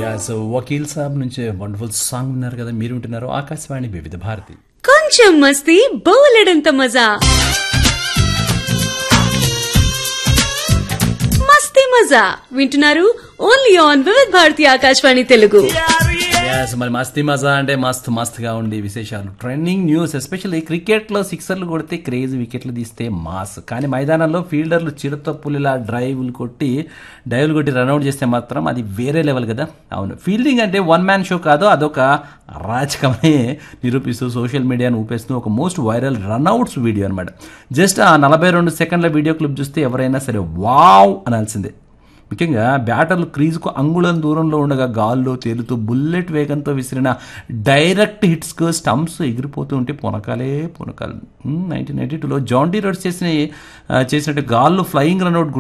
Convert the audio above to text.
yeah so Vakeel సాబ్ నుంచి wonderful song విన్నారు కదా మీరు వింటున్నారు ఆకాశవాణి వివిధ భారతి కొంచెం మస్తీ బోలెడంత మజా మస్తీ మజా వింటున్నారు only on Vividh Bharati Akashvani Telugu Yes, మరి మస్తీ మజా అంటే మస్తు మస్తుగా ఉండే విశేషాలు ట్రెండింగ్ న్యూస్ ఎస్పెషల్లీ క్రికెట్లో సిక్సర్లు కొడితే క్రేజ్ వికెట్లు తీస్తే మాస్ కానీ మైదానంలో ఫీల్డర్లు చిరుతప్పులిలా డ్రైవ్లు కొట్టి డైవ్లు కొట్టి రన్అట్ చేస్తే మాత్రం అది వేరే లెవెల్ కదా అవును ఫీల్డింగ్ అంటే వన్ మ్యాన్ షో కాదు అదొక అరాచకమనే నిరూపిస్తూ సోషల్ మీడియాను ఊపేస్తూ ఒక మోస్ట్ వైరల్ రన్అట్స్ వీడియో అనమాట జస్ట్ ఆ నలభై రెండు సెకండ్ల వీడియో క్లిప్ చూస్తే ఎవరైనా సరే వావ్ అనాల్సిందే ముఖ్యంగా బ్యాటర్లు క్రీజుకు అంగుళం దూరంలో ఉండగా గాల్లో తేలుతూ బుల్లెట్ వేగంతో విసిరిన డైరెక్ట్ హిట్స్కు స్టంప్స్ ఎగిరిపోతూ ఉంటే పునకాలే పునకాలు నైన్టీన్ నైన్టీ టూలో జాన్ డీ రోడ్స్ చేసిన ఆ, చేసినట్టు గాల్లో ఫ్లయింగ్ రన్అట్